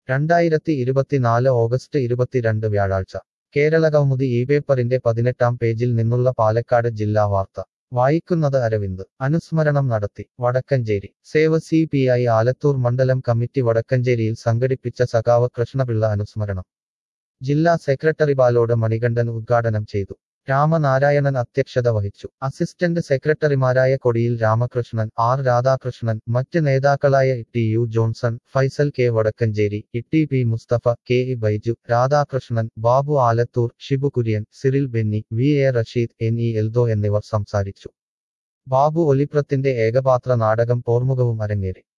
രണ്ടായിരത്തി ഇരുപത്തിനാല് ഓഗസ്റ്റ് ഇരുപത്തിരണ്ട് വ്യാഴാഴ്ച കേരളകൗമുദി ഈ പേപ്പറിന്റെ പതിനെട്ടാം പേജിൽ നിന്നുള്ള പാലക്കാട് ജില്ലാ വാർത്ത വായിക്കുന്നത് അരവിന്ദ് അനുസ്മരണം നടത്തി Vadakkanchery save C P I Alathur മണ്ഡലം കമ്മിറ്റി വടക്കഞ്ചേരിയിൽ സംഘടിപ്പിച്ച സഖാവ് കൃഷ്ണപിള്ള അനുസ്മരണം ജില്ലാ സെക്രട്ടറി ബാലോട് മണികണ്ഠൻ ഉദ്ഘാടനം ചെയ്തു രാമനാരായണൻ അധ്യക്ഷത വഹിച്ചു അസിസ്റ്റന്റ് സെക്രട്ടറിമാരായ കൊടിയിൽ രാമകൃഷ്ണൻ ആർ രാധാകൃഷ്ണൻ മറ്റ് നേതാക്കളായ T U Johnson Faisal K Vadakkanchery Itty P Musthafa K E Baiju Radhakrishnan Babu Alathur Shibu Kurian Cyril Benny V A Rasheed N E Eldho എന്നിവർ സംസാരിച്ചു ബാബു ഒലിപ്രത്തിന്റെ ഏകപാത്ര നാടകം പോർമുഖവും അരങ്ങേറി